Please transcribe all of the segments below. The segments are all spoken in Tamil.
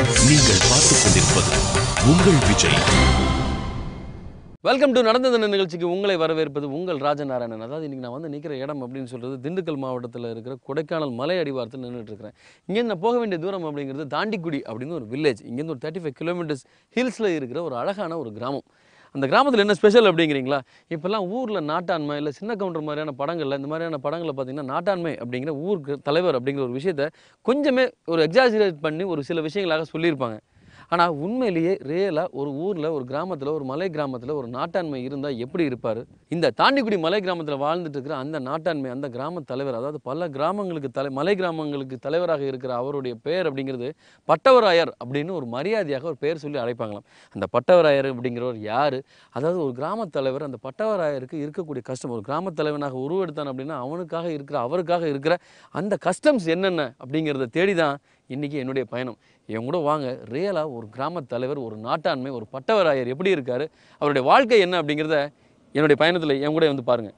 நீங்கள் பார்த்துக் கொண்டிருப்பது உங்கள் விஜய் வெல்கம் டு நடந்தது நிகழ்ச்சிக்கு உங்களை வரவேற்பது உங்கள் ராஜநாராயணன் அதாவது இன்னைக்கு நான் வந்து நிற்கிற இடம் அப்படின்னு சொல்றது திண்டுக்கல் மாவட்டத்தில் இருக்கிற கொடைக்கானல் மலை அடிவாரத்தில் நின்றுட்டு இருக்கிறேன் இங்கேருந்து நான் போக வேண்டிய தூரம் அப்படிங்கிறது தாண்டிக்குடி அப்படின்னு ஒரு வில்லேஜ் இங்கேருந்து ஒரு தேர்ட்டி ஃபைவ் கிலோமீட்டர்ஸ் ஹில்ஸில் இருக்கிற ஒரு அழகான ஒரு கிராமம் அந்த கிராமத்தில் என்ன ஸ்பெஷல் அப்படிங்கிறீங்களா இப்போல்லாம் ஊரில் நாட்டாண்மை இல்லை சின்ன கவுண்டர் மாதிரியான படங்களில் இந்த மாதிரியான படங்களில் பார்த்தீங்கன்னா நாட்டாண்மை அப்படிங்கிற ஊருக்கு தலைவர் அப்படிங்கிற ஒரு விஷயத்த கொஞ்சமே ஒரு எக்ஸாஜிரேட் பண்ணி ஒரு சில விஷயங்களாக சொல்லியிருப்பாங்க ஆனால் உண்மையிலேயே ரியலாக ஒரு ஊரில் ஒரு கிராமத்தில் ஒரு மலை கிராமத்தில் ஒரு நாட்டாண்மை இருந்தால் எப்படி இருப்பார் இந்த தாண்டிக்குடி மலை கிராமத்தில் வாழ்ந்துட்டு இருக்கிற அந்த நாட்டாண்மை அந்த கிராம தலைவர் அதாவது பல கிராமங்களுக்கு தலை மலை கிராமங்களுக்கு தலைவராக இருக்கிற அவருடைய பெயர் அப்படிங்கிறது பட்டவராயர் அப்படின்னு ஒரு மரியாதையாக ஒரு பெயர் சொல்லி அழைப்பாங்களாம் அந்த பட்டவராயர் அப்படிங்கிறவர் யார் அதாவது ஒரு கிராம தலைவர் அந்த பட்டவராயருக்கு இருக்கக்கூடிய கஷ்டம் ஒரு கிராம தலைவனாக உருவெடுத்தான் அப்படின்னா அவனுக்காக இருக்கிற அவருக்காக இருக்கிற அந்த கஸ்டம்ஸ் என்னென்ன அப்படிங்கிறத தேடி தான் இன்றைக்கி என்னுடைய பயணம் என் கூட வாங்க ரியலாக ஒரு கிராம தலைவர் ஒரு நாட்டாண்மை ஒரு பட்டவராயர் எப்படி இருக்கார் அவருடைய வாழ்க்கை என்ன அப்படிங்கிறத என்னுடைய பயணத்தில் என் கூட வந்து பாருங்கள்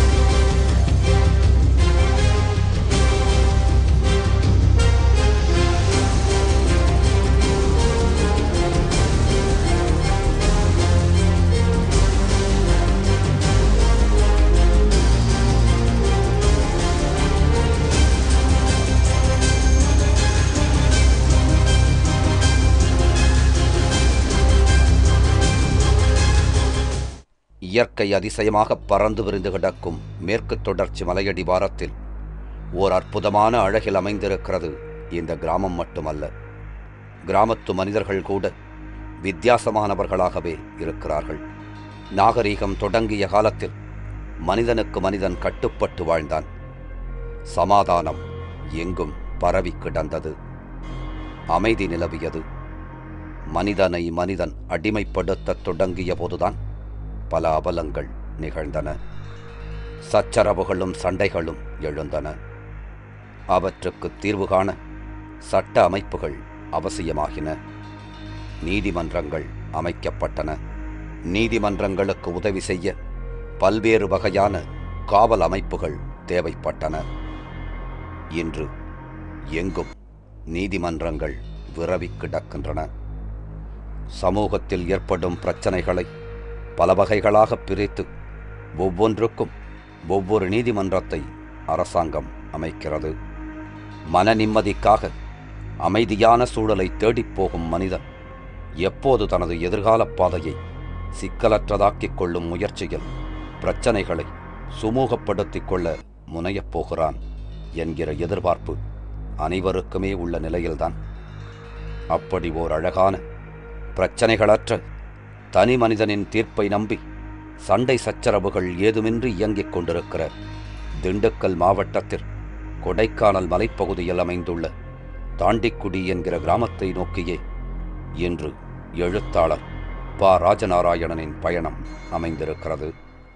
இயற்கை அதிசயமாக பறந்து விரிந்து கிடக்கும் மேற்கு தொடர்ச்சி மலையடி வாரத்தில் ஓர் அற்புதமான அழகில் அமைந்திருக்கிறது இந்த கிராமம் மட்டுமல்ல கிராமத்து மனிதர்கள் கூட வித்தியாசமானவர்களாகவே இருக்கிறார்கள் நாகரீகம் தொடங்கிய காலத்தில் மனிதனுக்கு மனிதன் கட்டுப்பட்டு வாழ்ந்தான் சமாதானம் எங்கும் பரவி கிடந்தது அமைதி நிலவியது மனிதனை மனிதன் அடிமைப்படுத்தத் தொடங்கிய போதுதான் பல அவலங்கள் நிகழ்ந்தன சச்சரவுகளும் சண்டைகளும் எழுந்தன அவற்றுக்கு தீர்வு காண சட்ட அமைப்புகள் அவசியமாகின நீதிமன்றங்கள் அமைக்கப்பட்டன நீதிமன்றங்களுக்கு உதவி செய்ய பல்வேறு வகையான காவல் அமைப்புகள் தேவைப்பட்டன இன்று எங்கும் நீதிமன்றங்கள் விரவி கிடக்கின்றன சமூகத்தில் ஏற்படும் பிரச்சனைகளை பல வகைகளாக பிரித்து ஒவ்வொன்றுக்கும் ஒவ்வொரு நீதிமன்றத்தை அரசாங்கம் அமைக்கிறது மன நிம்மதிக்காக அமைதியான சூழலை தேடிப் போகும் மனிதன் எப்போது தனது எதிர்கால பாதையை சிக்கலற்றதாக்கிக் கொள்ளும் முயற்சியில் பிரச்சனைகளை சுமூகப்படுத்திக் கொள்ள முனையப் போகிறான் என்கிற எதிர்பார்ப்பு அனைவருக்குமே உள்ள நிலையில்தான் அப்படி ஓர் அழகான பிரச்சனைகளற்ற தனி மனிதனின் தீர்ப்பை நம்பி சண்டை சச்சரவுகள் ஏதுமின்றி இயங்கிக் கொண்டிருக்கிற திண்டுக்கல் மாவட்டத்தில் கொடைக்கானல் மலைப்பகுதியில் அமைந்துள்ள தாண்டிக்குடி என்கிற கிராமத்தை நோக்கியே இன்று எழுத்தாளர் ப ராஜநாராயணனின் பயணம் அமைந்திருக்கிறது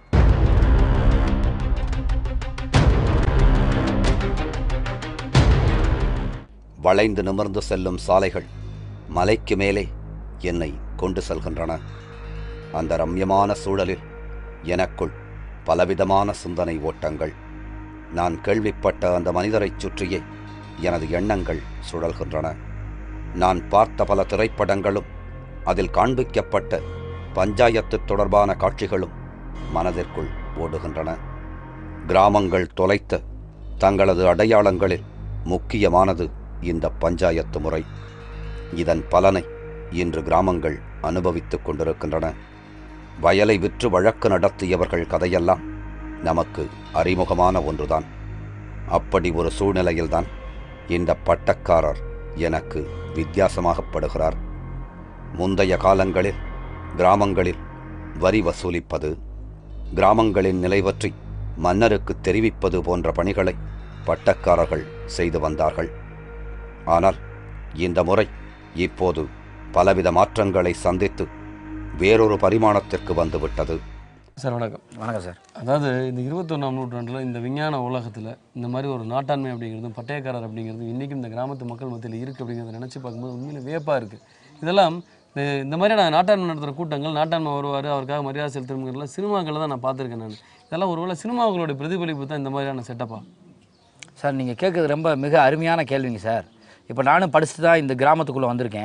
வளைந்து நிமிர்ந்து செல்லும் சாலைகள் மலைக்கு மேலே என்னை கொண்டு செல்கின்றன அந்த ரம்யமான சூழலில் எனக்குள் பலவிதமான சிந்தனை ஓட்டங்கள் நான் கேள்விப்பட்ட அந்த மனிதரைச் சுற்றியே எனது எண்ணங்கள் சுழல்கின்றன நான் பார்த்த பல திரைப்படங்களும் அதில் காண்பிக்கப்பட்ட பஞ்சாயத்து தொடர்பான காட்சிகளும் மனதிற்குள் ஓடுகின்றன கிராமங்கள் தொலைத்த தங்களது அடையாளங்களில் முக்கியமானது இந்த பஞ்சாயத்து முறை இதன் பலனை இன்று கிராமங்கள் அனுபவித்துக் கொண்டிருக்கின்றன வயலை விற்று வழக்கு நடத்தியவர்கள் கதையெல்லாம் நமக்கு அறிமுகமான ஒன்றுதான் அப்படி ஒரு சூழ்நிலையில்தான் இந்த பட்டக்காரர் எனக்கு வித்தியாசமாகப்படுகிறார் முந்தைய காலங்களில் கிராமங்களில் வரி வசூலிப்பது கிராமங்களின் நிலை பற்றி மன்னருக்கு தெரிவிப்பது போன்ற பணிகளை பட்டக்காரர்கள் செய்து வந்தார்கள் ஆனால் இந்த முறை இப்போது பலவித மாற்றங்களை சந்தித்து வேறொரு பரிமாணத்திற்கு வந்துவிட்டது சார் வணக்கம் வணக்கம் சார் அதாவது இந்த இருபத்தொன்னாம் நூற்றாண்டில் இந்த விஞ்ஞான உலகத்தில் இந்த மாதிரி ஒரு நாட்டாண்மை அப்படிங்கிறதும் பட்டயக்காரர் அப்படிங்கிறதும் இன்றைக்கும் இந்த கிராமத்து மக்கள் மத்தியில் இருக்குது அப்படிங்கிறத நினச்சி பார்க்கும்போது உண்மையில வியப்பாக இருக்குது இதெல்லாம் இந்த இந்த மாதிரியான நாட்டாண்மை நடத்துகிற கூட்டங்கள் நாட்டாண்மை வருவார் அவருக்காக மரியாதை செலுத்துறவங்கலாம் சினிமாக்களில் தான் நான் பார்த்துருக்கேன் நான் இதெல்லாம் ஒருவேளை சினிமாக்களுடைய பிரதிபலிப்பு தான் இந்த மாதிரியான செட்டப்பா சார் நீங்கள் கேட்குறது ரொம்ப மிக அருமையான கேள்விங்க சார் இப்போ நானும் படிச்சுட்டு தான் இந்த கிராமத்துக்குள்ளே வந்திருக்கேன்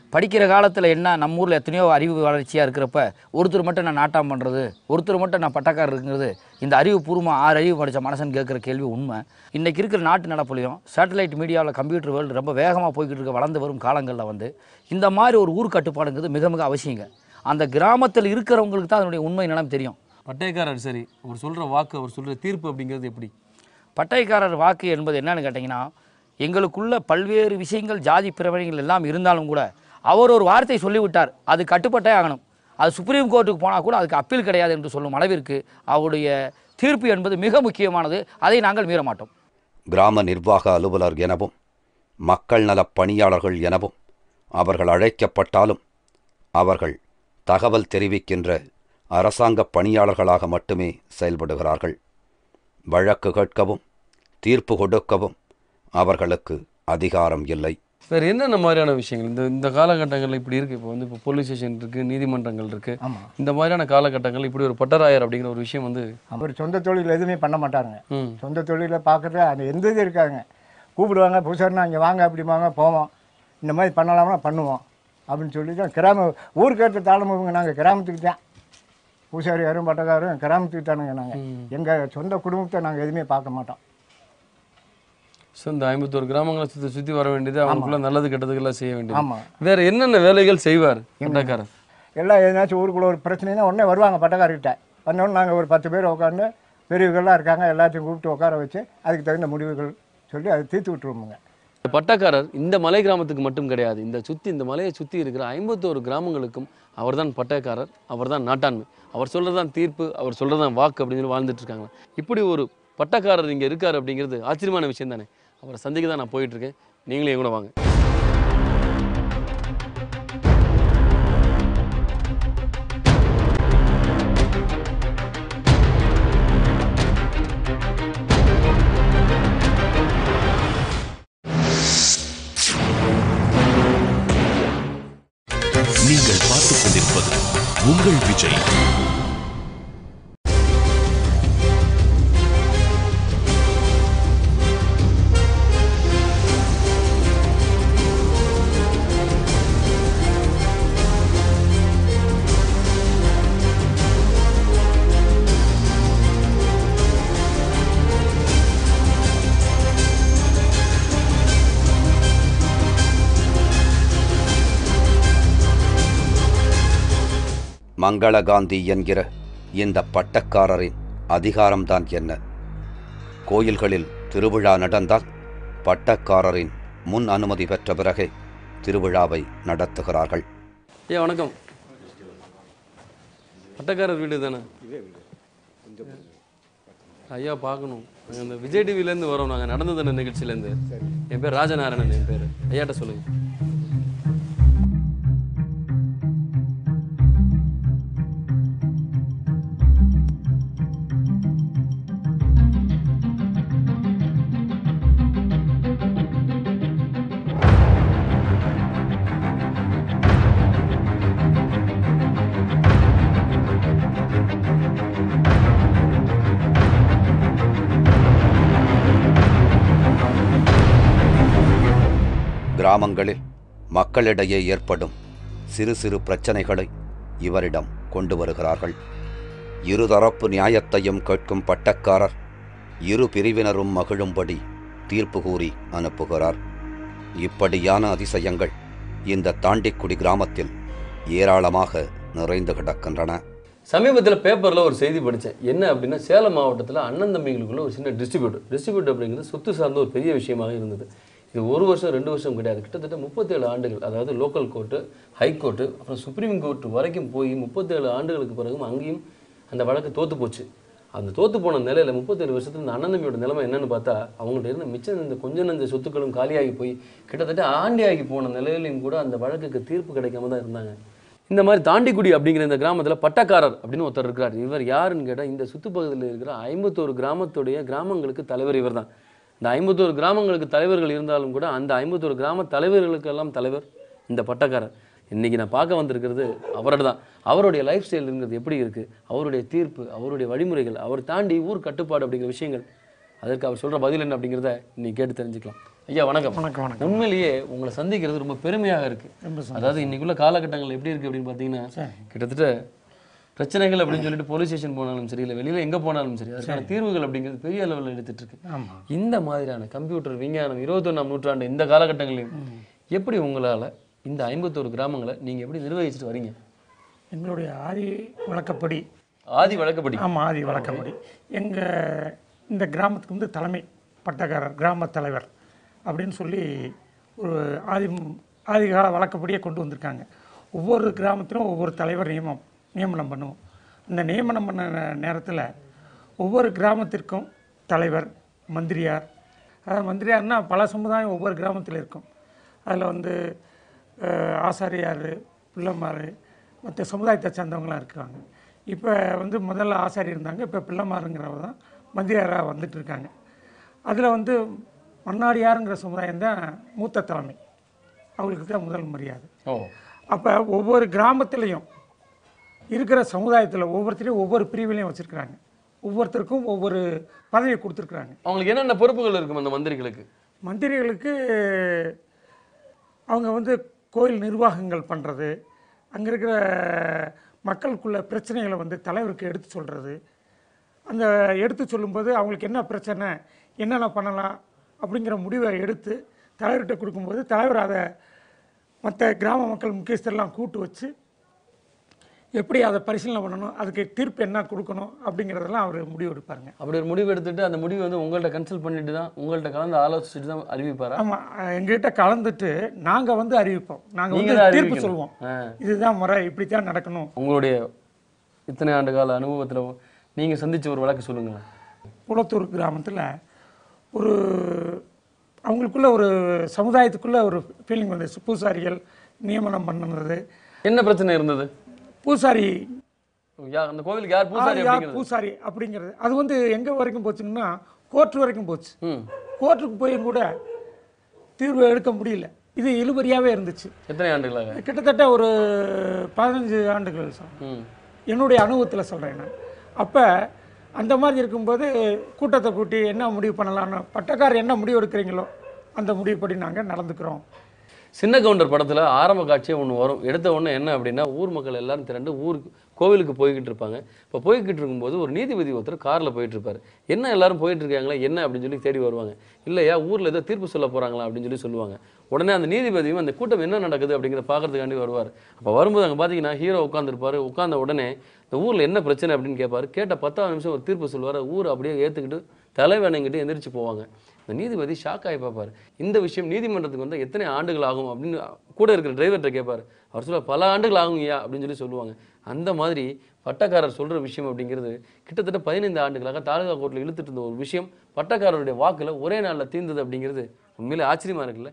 படிக்கிற காலத்தில் என்ன நம்ம ஊரில் எத்தனையோ அறிவு வளர்ச்சியாக இருக்கிறப்ப ஒருத்தர் மட்டும் நான் நாட்டாம் பண்ணுறது ஒருத்தர் மட்டும் நான் பட்டக்காரர் இருக்குங்கிறது இந்த அறிவுபூர்வமாக ஆறு அறிவு படித்த மனசன் கேட்குற கேள்வி உண்மை இன்றைக்கி இருக்கிற நாட்டு நடப்புலையும் சேட்டலைட் மீடியாவில் கம்ப்யூட்டர் வேர்ல்டு ரொம்ப வேகமாக போய்கிட்டு இருக்க வளர்ந்து வரும் காலங்களில் வந்து இந்த மாதிரி ஒரு ஊர் கட்டுப்பாடுங்கிறது மிக மிக அவசியங்க அந்த கிராமத்தில் இருக்கிறவங்களுக்கு தான் அதனுடைய உண்மை நிலம் தெரியும் பட்டயக்காரர் சரி அவர் சொல்கிற வாக்கு அவர் சொல்கிற தீர்ப்பு அப்படிங்கிறது எப்படி பட்டயக்காரர் வாக்கு என்பது என்னன்னு கேட்டிங்கன்னா எங்களுக்குள்ள பல்வேறு விஷயங்கள் ஜாதி பிரவணிகள் எல்லாம் இருந்தாலும் கூட அவர் ஒரு வார்த்தை சொல்லிவிட்டார் அது கட்டுப்பட்டே ஆகணும் அது சுப்ரீம் கோர்ட்டுக்கு போனால் கூட அதுக்கு அப்பீல் கிடையாது என்று சொல்லும் அளவிற்கு அவருடைய தீர்ப்பு என்பது மிக முக்கியமானது அதை நாங்கள் மீற மாட்டோம் கிராம நிர்வாக அலுவலர் எனவும் மக்கள் நலப் பணியாளர்கள் எனவும் அவர்கள் அழைக்கப்பட்டாலும் அவர்கள் தகவல் தெரிவிக்கின்ற அரசாங்க பணியாளர்களாக மட்டுமே செயல்படுகிறார்கள் வழக்கு கேட்கவும் தீர்ப்பு கொடுக்கவும் அவர்களுக்கு அதிகாரம் இல்லை வேறு என்னென்ன மாதிரியான விஷயங்கள் இந்த இந்த காலகட்டங்களில் இப்படி இருக்குது இப்போ வந்து இப்போ போலீஸ் ஸ்டேஷன் இருக்குது நீதிமன்றங்கள் இருக்குது ஆமாம் இந்த மாதிரியான காலகட்டங்கள் இப்படி ஒரு பட்டராயர் அப்படிங்கிற ஒரு விஷயம் வந்து அவர் சொந்த தொழில் எதுவுமே பண்ண மாட்டாருங்க ம் சொந்த தொழிலை பார்க்குறது அந்த எந்த இது இருக்காங்க கூப்பிடுவாங்க பூசாரினா இங்கே வாங்க அப்படிம்பாங்க போவோம் இந்த மாதிரி பண்ணலாம்னா பண்ணுவோம் அப்படின்னு சொல்லி தான் கிராம ஊருக்கு ஏற்ற தாளமுங்க நாங்கள் கிராமத்துக்கு தான் பூசாரியாரும் பட்டக்காரும் கிராமத்துக்கு தானுங்க நாங்கள் எங்கள் சொந்த குடும்பத்தை நாங்கள் எதுவுமே பார்க்க மாட்டோம் ஸோ இந்த ஐம்பத்தோரு கிராமங்களை சுற்றி சுற்றி வர வேண்டியது அவங்களுக்குள்ள நல்லது கெட்டதுக்கெல்லாம் செய்ய வேண்டியது ஆமாம் வேற என்னென்ன வேலைகள் செய்வார் பட்டக்காரர் எல்லாம் எதனாச்சும் ஊருக்குள்ள ஒரு பிரச்சனைனா உடனே வருவாங்க பட்டக்காரர்கிட்ட வந்தோடனே நாங்கள் ஒரு பத்து பேர் உட்காந்து பெரியவர்கள்லாம் இருக்காங்க எல்லாத்தையும் கூப்பிட்டு உட்கார வச்சு அதுக்கு தகுந்த முடிவுகள் சொல்லி அதை தீர்த்து விட்டுருவோமுங்க இந்த பட்டக்காரர் இந்த மலை கிராமத்துக்கு மட்டும் கிடையாது இந்த சுற்றி இந்த மலையை சுற்றி இருக்கிற ஐம்பத்தோரு கிராமங்களுக்கும் அவர்தான் பட்டக்காரர் அவர்தான் நாட்டாண்மை அவர் சொல்கிறது தான் தீர்ப்பு அவர் சொல்கிறது தான் வாக்கு அப்படின்னு சொல்லி வாழ்ந்துட்டு இருக்காங்க இப்படி ஒரு பட்டக்காரர் இங்கே இருக்கார் அப்படிங்கிறது ஆச்சரியமான விஷயம் தானே அவரை சந்திக்க தான் நான் போயிட்டு இருக்கேன் நீங்களும் என் கூட வாங்க நீங்கள் பார்த்துக் கொண்டிருப்பது உங்கள் விஜய் மங்களகாந்தி என்கிற இந்த பட்டக்காரரின் அதிகாரம்தான் என்ன கோயில்களில் திருவிழா நடந்தால் பட்டக்காரரின் முன் அனுமதி பெற்ற பிறகே திருவிழாவை நடத்துகிறார்கள் ஐயா வணக்கம் பட்டக்காரர் வீடு தானே ஐயா பார்க்கணும் நாங்கள் இந்த விஜய் டிவிலேருந்து வரோம் நாங்கள் நடந்து தானே நிகழ்ச்சியிலேருந்து என் பேர் ராஜநாராயணன் என் பேர் ஐயாட்ட சொல்லுங்க கிராமங்களில் மக்களிடையே ஏற்படும் சிறு சிறு பிரச்சனைகளை இவரிடம் கொண்டு வருகிறார்கள் இருதரப்பு நியாயத்தையும் கேட்கும் பட்டக்காரர் இரு பிரிவினரும் மகிழும்படி தீர்ப்பு கூறி அனுப்புகிறார் இப்படியான அதிசயங்கள் இந்த தாண்டிக்குடி கிராமத்தில் ஏராளமாக நிறைந்து கிடக்கின்றன சமீபத்தில் பேப்பரில் ஒரு செய்தி படித்தேன் என்ன அப்படின்னா சேலம் மாவட்டத்தில் அண்ணன் தம்பிகளுக்குள்ள ஒரு சின்ன டிஸ்ட்ரிபியூட் டிஸ்ட்ரிபியூட் அப்படிங்கிறது சொத்து சார்ந்த ஒரு பெரிய விஷயமாக இருந்தது இது ஒரு வருஷம் ரெண்டு வருஷம் கிடையாது கிட்டத்தட்ட முப்பத்தேழு ஆண்டுகள் அதாவது லோக்கல் கோர்ட்டு ஹைகோர்ட்டு அப்புறம் சுப்ரீம் கோர்ட் வரைக்கும் போய் முப்பத்தேழு ஆண்டுகளுக்கு பிறகும் அங்கேயும் அந்த வழக்கு தோத்து போச்சு அந்த தோத்து போன நிலையில முப்பத்தேழு வருஷத்துல இந்த அண்ணன் தம்பியோட நிலைமை என்னன்னு பார்த்தா அவங்கள்ட்ட இருந்த மிச்சம் இந்த கொஞ்ச நஞ்ச சொத்துக்களும் காலியாகி போய் கிட்டத்தட்ட ஆண்டியாகி போன நிலையிலையும் கூட அந்த வழக்குக்கு தீர்ப்பு கிடைக்காம தான் இருந்தாங்க இந்த மாதிரி தாண்டிக்குடி அப்படிங்கிற இந்த கிராமத்தில் பட்டக்காரர் அப்படின்னு ஒருத்தர் இருக்கிறார் இவர் யாருன்னு கேட்டால் இந்த சுற்றுப்பகுதியில் இருக்கிற ஐம்பத்தோரு கிராமத்துடைய கிராமங்களுக்கு தலைவர் இவர் தான் இந்த ஐம்பத்தோரு கிராமங்களுக்கு தலைவர்கள் இருந்தாலும் கூட அந்த ஐம்பத்தோரு கிராம தலைவர்களுக்கெல்லாம் தலைவர் இந்த பட்டக்காரர் இன்னைக்கு நான் பார்க்க வந்திருக்கிறது அவரோட தான் அவருடைய லைஃப் ஸ்டைலுங்கிறது எப்படி இருக்குது அவருடைய தீர்ப்பு அவருடைய வழிமுறைகள் அவர் தாண்டி ஊர் கட்டுப்பாடு அப்படிங்கிற விஷயங்கள் அதற்கு அவர் சொல்கிற பதில் என்ன அப்படிங்கிறத இன்னைக்கு கேட்டு தெரிஞ்சுக்கலாம் ஐயா வணக்கம் வணக்கம் வணக்கம் உண்மையிலேயே உங்களை சந்திக்கிறது ரொம்ப பெருமையாக இருக்கு ரொம்ப சந்தோஷம். அதாவது இன்னைக்குள்ள காலகட்டங்கள் எப்படி இருக்கு அப்படின்னு பார்த்தீங்கன்னா கிட்டத்தட்ட பிரச்சனைகள் அப்படின்னு சொல்லிட்டு போலீஸ் ஸ்டேஷன் போனாலும் சரி இல்லை வெளியில எங்க போனாலும் சரி அதுக்கான தீர்வுகள் அப்படிங்கிறது பெரிய அளவில் எடுத்துட்டு இருக்கு ஆமாம் இந்த மாதிரியான கம்ப்யூட்டர் விஞ்ஞானம் இருபத்தொன்னாம் நூற்றாண்டு இந்த காலகட்டங்களையும் எப்படி உங்களால இந்த ஐம்பத்தோரு கிராமங்களை நீங்க எப்படி நிர்வகிச்சுட்டு வரீங்க எங்களுடைய ஆதி வழக்கப்படி ஆதி வழக்கப்படி ஆமாம் ஆதி வழக்கப்படி எங்கள் இந்த கிராமத்துக்கு வந்து தலைமை பட்டக்காரர் கிராம தலைவர் அப்படின்னு சொல்லி ஒரு ஆதி ஆதிகால வழக்கப்படியே கொண்டு வந்திருக்காங்க ஒவ்வொரு கிராமத்திலும் ஒவ்வொரு தலைவர் நியமம் நியமனம் பண்ணுவோம் அந்த நியமனம் பண்ண நேரத்தில் ஒவ்வொரு கிராமத்திற்கும் தலைவர் மந்திரியார் அதாவது மந்திரியார்னா பல சமுதாயம் ஒவ்வொரு கிராமத்தில் இருக்கும் அதில் வந்து அஹ், ஆசாரியார் பிள்ளைமார் மற்ற சமுதாயத்தை சேர்ந்தவங்களாம் இருக்காங்க இப்போ வந்து முதல்ல ஆசாரி இருந்தாங்க இப்போ பிள்ளைமாருங்கிறவங்க தான் மந்திரியாராக வந்துட்டு இருக்காங்க அதில் வந்து மன்னாடியாருங்கிற சமுதாயம் தான் மூத்த தலைமை அவங்களுக்கு தான் முதல் மரியாதை ஓ அப்போ ஒவ்வொரு கிராமத்துலேயும் இருக்கிற சமுதாயத்தில் ஒவ்வொருத்தரையும் ஒவ்வொரு பிரிவிலையும் வச்சுருக்குறாங்க ஒவ்வொருத்தருக்கும் ஒவ்வொரு பதவியை கொடுத்துருக்குறாங்க அவங்களுக்கு என்னென்ன பொறுப்புகள் இருக்கும் அந்த மந்திரிகளுக்கு மந்திரிகளுக்கு அவங்க வந்து கோயில் நிர்வாகங்கள் பண்ணுறது அங்கே இருக்கிற மக்களுக்குள்ள பிரச்சனைகளை வந்து தலைவருக்கு எடுத்து சொல்கிறது அந்த எடுத்து சொல்லும்போது அவங்களுக்கு என்ன பிரச்சனை என்னென்ன பண்ணலாம் அப்படிங்கிற முடிவை எடுத்து தலைவர்கிட்ட கொடுக்கும்போது தலைவர் அதை மற்ற கிராம மக்கள் முக்கியஸ்தரெல்லாம் கூட்டு வச்சு எப்படி அதை பரிசீலனை பண்ணணும் அதுக்கு தீர்ப்பு என்ன கொடுக்கணும் அப்படிங்கிறதெல்லாம் அவர் முடிவு எடுப்பாருங்க அப்படி ஒரு முடிவு எடுத்துட்டு அந்த முடிவு வந்து உங்கள்ட்ட கன்சல்ட் பண்ணிட்டு தான் உங்கள்ட்ட கலந்து ஆலோசிச்சுட்டு தான் அறிவிப்பாரா ஆமாம் எங்ககிட்ட கலந்துட்டு நாங்கள் வந்து அறிவிப்போம் நாங்கள் நீங்க வந்து தான் தீர்ப்பு அறிவிக்கணும். சொல்லுவோம் ஆ. இதுதான் முறை இப்படித்தான் நடக்கணும் உங்களுடைய இத்தனை ஆண்டு கால அனுபவத்துல நீங்க சந்திச்ச ஒரு வழக்கு சொல்லுங்களேன் குளத்தூர் கிராமத்தில் ஒரு அவங்களுக்குள்ள ஒரு சமுதாயத்துக்குள்ள ஒரு ஃபீலிங் வந்துச்சு பூசாரிகள் நியமனம் பண்ணுறது என்ன பிரச்சனை இருந்தது பூசாரி யா அந்த கோவிலுக்கு யார் பூசாரி யார் அப்படிங்கிறது பூசாரி அப்படிங்கிறது அது வந்து எங்கே வரைக்கும் போச்சுங்கன்னா கோர்ட் வரைக்கும் போச்சு ம் கோர்ட்டுக்கு போயும் கூட தீர்வு எடுக்க முடியல இது இழுபறியாகவே இருந்துச்சு எத்தனை ஆண்டுகளாக கிட்டத்தட்ட ஒரு பதினஞ்சு ஆண்டுகள் சார் ம் என்னுடைய அனுபவத்தில் சொல்கிறேன் நான் அப்போ அந்த மாதிரி இருக்கும்போது கூட்டத்தை கூட்டி என்ன முடிவு பண்ணலாம்னு பட்டக்காரர் என்ன முடிவு எடுக்கிறீங்களோ அந்த முடிவுப்படி நாங்கள் நடந்துக்கிறோம் சின்ன கவுண்டர் படத்துல ஆரம்ப காட்சியே ஒன்று வரும் எடுத்த உடனே என்ன அப்படின்னா ஊர் மக்கள் எல்லாரும் திரண்டு ஊருக்கு கோவிலுக்கு போய்கிட்டு இருப்பாங்க இப்போ போய்கிட்டு இருக்கும்போது ஒரு நீதிபதி ஒருத்தர் காரில் போயிட்டு இருப்பாரு என்ன எல்லாரும் போயிட்டு இருக்காங்களே என்ன அப்படின்னு சொல்லி தேடி வருவாங்க இல்லையா ஊரில் ஏதோ தீர்ப்பு சொல்ல போறாங்களா அப்படின்னு சொல்லி சொல்லுவாங்க உடனே அந்த நீதிபதியும் அந்த கூட்டம் என்ன நடக்குது அப்படிங்கிறத பார்க்கறதுக்காண்டி வருவார் அப்போ வரும்போது அங்கே பார்த்தீங்கன்னா ஹீரோ உட்காந்துருப்பாரு உட்கார்ந்த உடனே இந்த ஊரில் என்ன பிரச்சனை அப்படின்னு கேட்பாரு கேட்ட பத்தாவது நிமிஷம் ஒரு தீர்ப்பு சொல்லுவார் ஊர் அப்படியே ஏற்றுக்கிட்டு தலைவணங்கிட்டு எந்திரிச்சு போவாங்க இந்த நீதிபதி ஷாக் ஆகி பார்ப்பார் இந்த விஷயம் நீதிமன்றத்துக்கு வந்தால் எத்தனை ஆண்டுகள் ஆகும் அப்படின்னு கூட இருக்கிற டிரைவர்கிட்ட கேட்பார் அவர் சொல்ல பல ஆண்டுகள் ஆகும் ஐயா அப்படின்னு சொல்லி சொல்லுவாங்க அந்த மாதிரி பட்டக்காரர் சொல்கிற விஷயம் அப்படிங்கிறது கிட்டத்தட்ட பதினைந்து ஆண்டுகளாக தாலுகா கோர்ட்டில் இழுத்துட்டு இருந்த ஒரு விஷயம் பட்டக்காரருடைய வாக்கில் ஒரே நாளில் தீர்ந்தது அப்படிங்கிறது உண்மையிலே ஆச்சரியமா இருக்குல்ல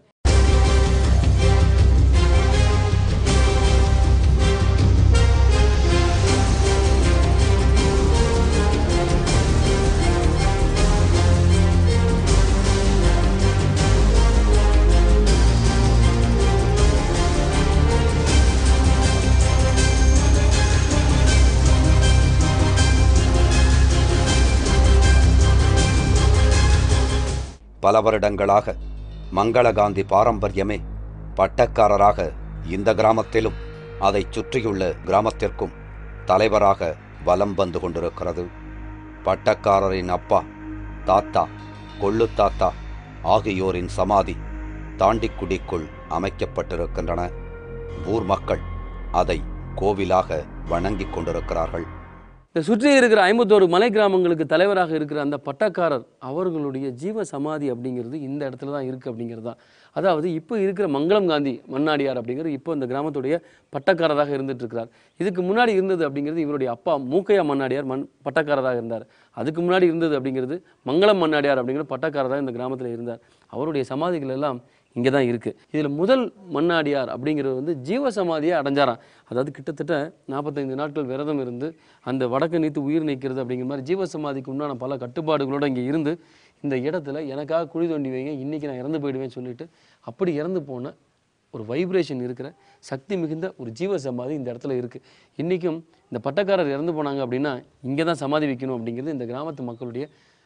பல வருடங்களாக மங்களகாந்தி பாரம்பரியமே பட்டக்காரராக இந்த கிராமத்திலும் அதைச் சுற்றியுள்ள கிராமத்திற்கும் தலைவராக வலம் வந்து கொண்டிருக்கிறது பட்டக்காரரின் அப்பா தாத்தா கொள்ளு தாத்தா ஆகியோரின் சமாதி தாண்டிக்குடிக்குள் அமைக்கப்பட்டிருக்கின்றன ஊர் மக்கள் அதை கோவிலாக வணங்கிக் கொண்டிருக்கிறார்கள் இந்த சுற்றி இருக்கிற ஐம்பத்தோரு மலை கிராமங்களுக்கு தலைவராக இருக்கிற அந்த பட்டக்காரர் அவர்களுடைய ஜீவ சமாதி அப்படிங்கிறது இந்த இடத்துல தான் இருக்குது அப்படிங்கிறது தான் அதாவது இப்போ இருக்கிற மங்களம் காந்தி மன்னாடியார் அப்படிங்கிறது இப்போ இந்த கிராமத்துடைய பட்டக்காரராக இருந்துட்டு இருக்கிறார் இதுக்கு முன்னாடி இருந்தது அப்படிங்கிறது இவருடைய அப்பா மூக்கையா மன்னாடியார் மண் பட்டக்காரராக இருந்தார் அதுக்கு முன்னாடி இருந்தது அப்படிங்கிறது மங்களம் மன்னாடியார் அப்படிங்கிற பட்டக்காரராக இந்த கிராமத்தில் இருந்தார் அவருடைய சமாதிகள் எல்லாம் இங்கே தான் இருக்குது இதில் முதல் மன்னாடியார் அப்படிங்கிறது வந்து ஜீவ சமாதியை அடைஞ்சாராம் அதாவது கிட்டத்தட்ட நாற்பத்தைந்து நாட்கள் விரதம் இருந்து அந்த வடக்கு நீத்து உயிர் நீக்கிறது அப்படிங்கிற மாதிரி ஜீவ சமாதிக்கு உண்டான பல கட்டுப்பாடுகளோடு இங்கே இருந்து இந்த இடத்துல எனக்காக குழி தோண்டி வைங்க இன்றைக்கி நான் இறந்து போயிடுவேன்னு சொல்லிட்டு அப்படி இறந்து போன ஒரு வைப்ரேஷன் இருக்கிற சக்தி மிகுந்த ஒரு ஜீவ சமாதி இந்த இடத்துல இருக்குது இன்றைக்கும் இந்த பட்டக்காரர் இறந்து போனாங்க அப்படின்னா இங்கே தான் சமாதி வைக்கணும் அப்படிங்கிறது இந்த கிராமத்து மக்களுடைய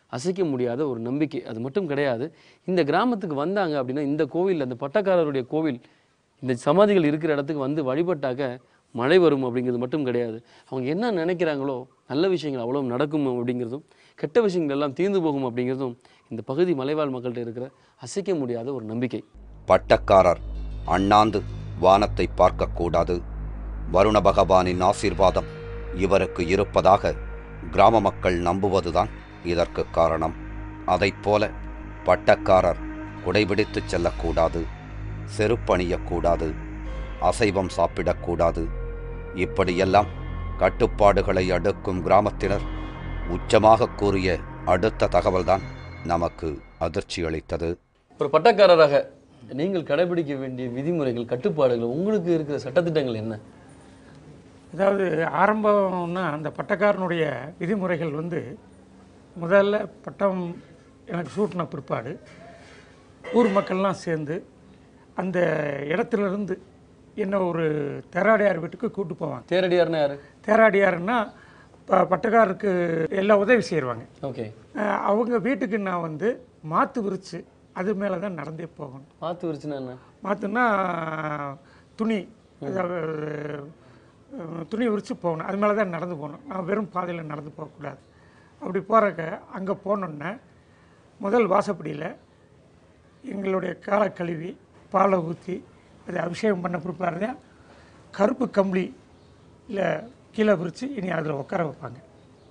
அசைக்க முடியாத ஒரு நம்பிக்கை அது மட்டும் கிடையாது இந்த கிராமத்துக்கு வந்தாங்க அப்படின்னா இந்த கோவில் அந்த பட்டக்காரருடைய கோவில் இந்த சமாதிகள் இருக்கிற இடத்துக்கு வந்து வழிபட்டாக்க மழை வரும் அப்படிங்கிறது மட்டும் கிடையாது அவங்க என்ன நினைக்கிறாங்களோ நல்ல விஷயங்கள் அவ்வளோ நடக்கும் அப்படிங்கிறதும் கெட்ட விஷயங்கள் எல்லாம் தீர்ந்து போகும் அப்படிங்கிறதும் இந்த பகுதி மலைவாழ் மக்கள்கிட்ட இருக்கிற அசைக்க முடியாத ஒரு நம்பிக்கை பட்டக்காரர் அண்ணாந்து வானத்தை பார்க்கக்கூடாது வருண பகவானின் ஆசீர்வாதம் இவருக்கு இருப்பதாக கிராம மக்கள் நம்புவதுதான் இதற்கு காரணம் அதைப்போல பட்டக்காரர் குடைபிடித்துச் செல்லக்கூடாது செருப்பணியக்கூடாது அசைவம் சாப்பிடக்கூடாது இப்படியெல்லாம் கட்டுப்பாடுகளை அடுக்கும் கிராமத்தினர் உச்சமாக கூறிய அடுத்த தகவல்தான் நமக்கு அதிர்ச்சி அளித்தது ஒரு பட்டக்காரராக நீங்கள் கடைபிடிக்க வேண்டிய விதிமுறைகள் கட்டுப்பாடுகள் உங்களுக்கு இருக்கிற சட்டத்திட்டங்கள் என்ன அதாவது ஆரம்பம்னா அந்த பட்டக்காரனுடைய விதிமுறைகள் வந்து முதல்ல பட்டம் எனக்கு சூட்டின பிற்பாடு ஊர் மக்கள்லாம் சேர்ந்து அந்த இடத்துல இருந்து என்ன ஒரு தெராடியார் வீட்டுக்கு கூட்டு போவாங்க தேரடியார்னா யாரு தேராடியாருன்னா ப பட்டக்காரருக்கு எல்லா உதவி செய்வாங்க ஓகே அஹ் அவங்க வீட்டுக்கு நான் வந்து மாற்று விரிச்சு அது மேலே தான் நடந்தே போகணும் மாத்து விரிச்சுனா என்ன மாற்றுனா துணி அதாவது அஹ், துணி விரித்து போகணும் அது மேலே தான் நடந்து போகணும் நான் வெறும் பாதையில் நடந்து போகக்கூடாது அப்படி போகிறக்க அங்கே போனோன்னே முதல் வாசப்படியில் எங்களுடைய காலை கழுவி பாலை ஊற்றி அதை அபிஷேகம் பண்ண பிற்பாடு தான் கருப்பு கம்பளி இல்லை கீழே விரித்து இனி அதில் உட்கார வைப்பாங்க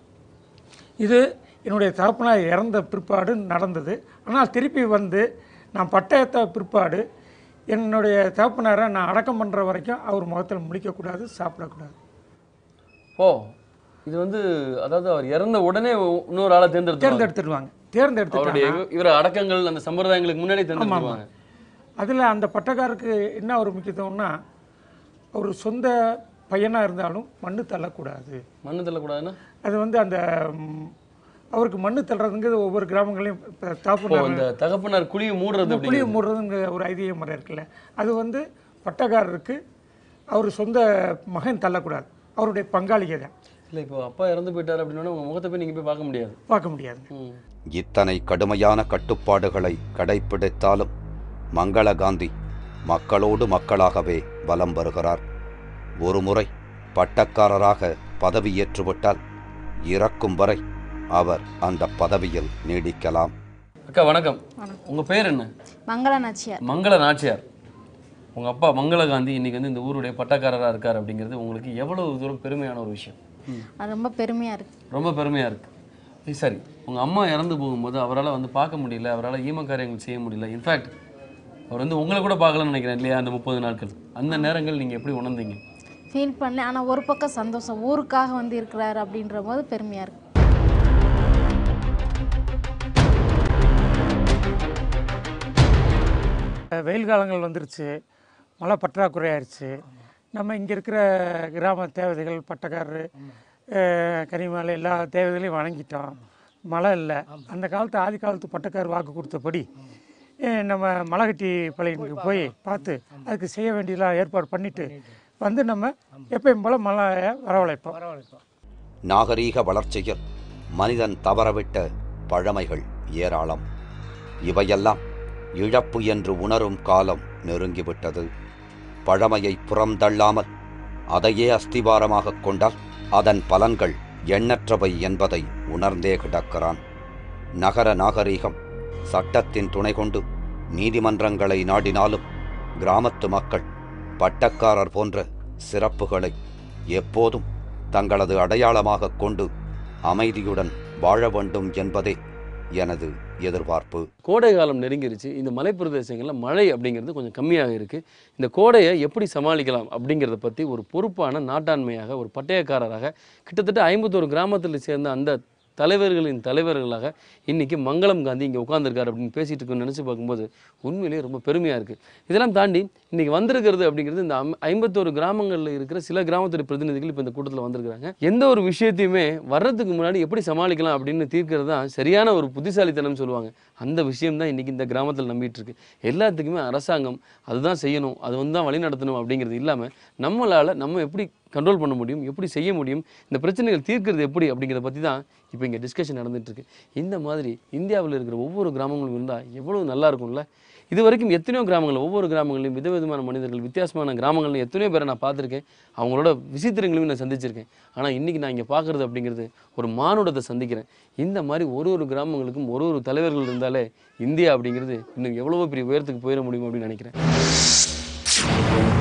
இது என்னுடைய தகப்பனார் இறந்த பிற்பாடு நடந்தது ஆனால் திருப்பி வந்து நான் பட்டயத்த பிற்பாடு என்னுடைய தகப்பனாரை நான் அடக்கம் பண்ணுற வரைக்கும் அவர் முகத்தில் முழிக்கக்கூடாது சாப்பிடக்கூடாது ஓ இது வந்து அதாவது அவர் இறந்த உடனே இன்னொரு ஆளை தேர்ந்தெடுத்து தேர்ந்தெடுத்துடுவாங்க தேர்ந்தெடுத்துட்டாங்க அவருடைய இவர அடக்கங்கள் அந்த சம்பிரதாயங்களுக்கு முன்னாடி தேர்ந்தெடுத்துவாங்க அதில் அந்த பட்டக்காருக்கு என்ன ஒரு முக்கியத்துவம்னா அவர் சொந்த பையனாக இருந்தாலும் மண்ணு தள்ளக்கூடாது மண்ணு தள்ளக்கூடாதுன்னா அது வந்து அந்த ம், அவருக்கு மண்ணு தள்ளுறதுங்கிறது ஒவ்வொரு கிராமங்களையும் இப்போ ஓ தாப்பு அந்த தகப்பனார் குழியை மூடுறது புளிய அப்படிங்கிறது மூடுறதுங்கிற ஒரு ஐதீக முறை இருக்குல்ல அது வந்து பட்டக்காரருக்கு அவர் சொந்த மகன் தள்ளக்கூடாது அவருடைய பங்காளிகை தான் இல்லை இப்போ அப்பா இறந்து போயிட்டார் அப்படின்னா உங்க முகத்தை போய் நீங்க போய் பார்க்க முடியாது பார்க்க முடியாது ம். இத்தனை கடுமையான கட்டுப்பாடுகளை கடைப்பிடித்தாலும் மங்கள காந்தி மக்களோடு மக்களாகவே வலம் வருகிறார் ஒருமுறை பட்டக்காரராக பதவியேற்றுவிட்டால் இறக்கும் வரை அவர் அந்த பதவியில் நீடிக்கலாம் அக்கா வணக்கம் உங்க பேர் என்ன மங்கள நாச்சியார் மங்கள நாச்சியார் உங்க அப்பா மங்கள காந்தி இன்னைக்கு வந்து இந்த ஊருடைய பட்டக்காரரா இருக்கார் அப்படிங்கிறது உங்களுக்கு எவ்வளவு தூரம் பெருமையான ஒரு விஷயம் அது ரொம்ப பெருமையாக இருக்குது ரொம்ப பெருமையா இருக்கு ஏய், சரி உங்க அம்மா இறந்து போகும்போது அவரால் வந்து பார்க்க முடியல அவரால் ஈம காரியங்கள் செய்ய முடியல இன்ஃபேக்ட் அவர் வந்து உங்களை கூட பார்க்கலன்னு நினைக்கிறேன் இல்லையா அந்த முப்பது நாட்கள் அந்த நேரங்கள் நீங்க எப்படி உணர்ந்தீங்க ஃபீல் பண்ணேன் ஆனால் ஒரு பக்கம் சந்தோஷம் ஊருக்காக வந்து இருக்கிறாரு அப்படின்ற போது பெருமையாக இருக்குது அஹ் வெயில் காலங்கள் வந்துருச்சு மழை பற்றாக்குறை ஆயிடுச்சு நம்ம இங்கே இருக்கிற கிராம தேவதைகள் பட்டக்காரரு அஹ் கனிமலை எல்லா தேவதைகளையும் வணங்கிட்டோம் மழை இல்லை அந்த காலத்து ஆதி காலத்து பட்டக்காரர் வாக்கு கொடுத்தபடி அஹ் நம்ம மலைகட்டி பழையனுக்கு போய் பார்த்து அதுக்கு செய்ய வேண்டியதெல்லாம் ஏற்பாடு பண்ணிட்டு வந்து நம்ம எப்பயும் போல் மழையை வரவழைப்போம் நாகரீக வளர்ச்சியில் மனிதன் தவறவிட்ட பழமைகள் ஏராளம் இவையெல்லாம் இழப்பு என்று உணரும் காலம் நெருங்கிவிட்டது பழமையை புறந்தள்ளாமல் அதையே அஸ்திவாரமாகக் கொண்டால் அதன் பலன்கள் எண்ணற்றவை என்பதை உணர்ந்தே கிடக்கிறான் நகர நாகரீகம் சட்டத்தின் துணை கொண்டு நீதிமன்றங்களை நாடினாலும் கிராமத்து மக்கள் பட்டக்காரர் போன்ற சிறப்புகளை எப்போதும் தங்களது அடையாளமாகக் கொண்டு அமைதியுடன் வாழ வேண்டும் என்பதே எனது எதிர்பார்ப்பு கோடை காலம் நெருங்கிருச்சு இந்த மலைப்பிரதேசங்களில் மழை அப்படிங்கிறது கொஞ்சம் கம்மியாக இருக்குது இந்த கோடையை எப்படி சமாளிக்கலாம் அப்படிங்கிறத பற்றி ஒரு பொறுப்பான நாட்டாண்மையாக ஒரு பட்டயக்காரராக கிட்டத்தட்ட ஐம்பத்தோரு கிராமத்தில் சேர்ந்த அந்த தலைவர்களின் தலைவர்களாக இன்னைக்கு மங்களம் காந்தி இங்கே உட்காந்துருக்காரு அப்படின்னு பேசிட்டு இருக்கோம்னு நினச்சி பார்க்கும்போது உண்மையிலேயே ரொம்ப பெருமையாக இருக்குது இதெல்லாம் தாண்டி இன்னைக்கு வந்திருக்கிறது அப்படிங்கிறது இந்த ஐம்- ஐம்பத்தோரு கிராமங்களில் இருக்கிற சில கிராமத்துடைய பிரதிநிதிகள் இப்போ இந்த கூட்டத்தில் வந்திருக்கிறாங்க எந்த ஒரு விஷயத்தையுமே வர்றதுக்கு முன்னாடி எப்படி சமாளிக்கலாம் அப்படின்னு தீர்க்கிறது தான் சரியான ஒரு புத்திசாலித்தனம் சொல்லுவாங்க அந்த விஷயம் தான் இன்றைக்கி இந்த கிராமத்தில் நம்பிட்டு இருக்கு எல்லாத்துக்குமே அரசாங்கம் அதுதான் செய்யணும் அது வந்து தான் வழி நடத்தணும் அப்படிங்கிறது இல்லாமல் நம்மளால் நம்ம எப்படி கண்ட்ரோல் பண்ண முடியும் எப்படி செய்ய முடியும் இந்த பிரச்சனைகள் தீர்க்கிறது எப்படி அப்படிங்கிறத பற்றி தான் இப்போ இப்போ இங்கே டிஸ்கஷன் நடந்துட்டுருக்கு இந்த மாதிரி இந்தியாவில் இருக்கிற ஒவ்வொரு கிராமங்களும் இருந்தால் எவ்வளோ நல்லா இருக்கும்ல இது வரைக்கும் எத்தனையோ கிராமங்கள் ஒவ்வொரு கிராமங்களையும் விதவிதமான மனிதர்கள் வித்தியாசமான கிராமங்கள்ல எத்தனையோ பேரை நான் பார்த்துருக்கேன் அவங்களோட விசித்திரங்களையும் நான் சந்திச்சிருக்கேன் ஆனால் இன்றைக்கி நான் இங்கே பார்க்குறது அப்படிங்கிறது ஒரு மானுடத்தை சந்திக்கிறேன் இந்த மாதிரி ஒரு ஒரு கிராமங்களுக்கும் ஒரு ஒரு தலைவர்கள் இருந்தாலே இந்தியா அப்படிங்கிறது இன்னும் எவ்வளவோ பெரிய உயரத்துக்கு போயிட முடியும் அப்படின்னு நினைக்கிறேன்